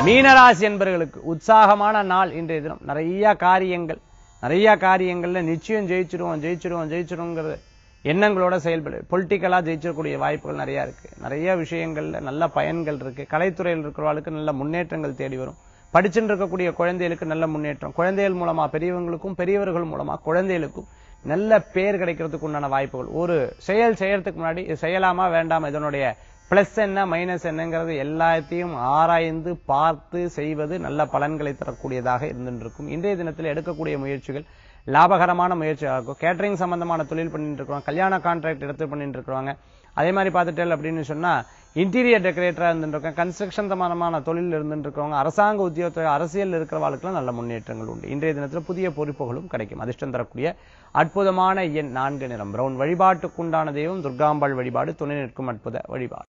மீனராசி என்பவர்களுக்கு உற்சாகமான நாள் இன்றைய தினம் நிறைய காரியங்கள் நிறைய காரியங்கள்ல நிச்சயம் ஜெயிச்சிருவோம் ஜெயிச்சிருவோம் ஜெயிச்சிருவோங்கிறது எண்ணங்களோட செயல்படு பொலிட்டிக்கலா ஜெயிச்சிடக்கூடிய வாய்ப்புகள் நிறைய இருக்கு நிறைய விஷயங்கள்ல நல்ல பயன்கள் இருக்கு கலைத்துறையில் இருக்கிறவர்களுக்கு நல்ல முன்னேற்றங்கள் தேடி வரும் படிச்சுட்டு இருக்கக்கூடிய குழந்தைகளுக்கு நல்ல முன்னேற்றம் குழந்தைகள் மூலமா பெரியவங்களுக்கும் பெரியவர்கள் மூலமா குழந்தைகளுக்கும் நல்ல பேர் கிடைக்கிறதுக்கு உண்டான வாய்ப்புகள் ஒரு செயல் செய்யறதுக்கு முன்னாடி இது செய்யலாமா வேண்டாமா இதனுடைய பிளஸ் என்ன மைனஸ் என்னங்கிறது எல்லாத்தையும் ஆராய்ந்து பார்த்து செய்வது நல்ல பலன்களை தரக்கூடியதாக இருந்துட்டு இருக்கும் இன்றைய தினத்தில் எடுக்கக்கூடிய முயற்சிகள் லாபகரமான முயற்சியாக இருக்கும் கேட்டரிங் சம்பந்தமான தொழில் பண்ணிட்டு இருக்கிறோம் கல்யாண கான்ட்ராக்ட் எடுத்து பண்ணிட்டு இருக்கிறவங்க அதே மாதிரி பார்த்துட்டேன் அப்படின்னு சொன்னா இன்டீரியர் டெக்கரேட்டரா இருந்துட்டு இருக்கோம் கன்ஸ்ட்ரக்ஷன் சம்பந்தமான தொழில் இருந்துட்டு இருக்கவங்க அரசாங்க உத்தியோகத்தை அரசியல் இருக்கிறவர்களுக்கெல்லாம் நல்ல முன்னேற்றங்கள் உண்டு இன்றைய தினத்தில் புதிய பொறுப்புகளும் கிடைக்கும் அதிர்ஷ்டம் தரக்கூடிய அற்புதமான எண் நான்கு நிறம் பிரவுன் வழிபாட்டுக்குண்டான தெய்வம் துர்காம்பாள் வழிபாடு துணை நிற்கும் அற்புத வழிபாடு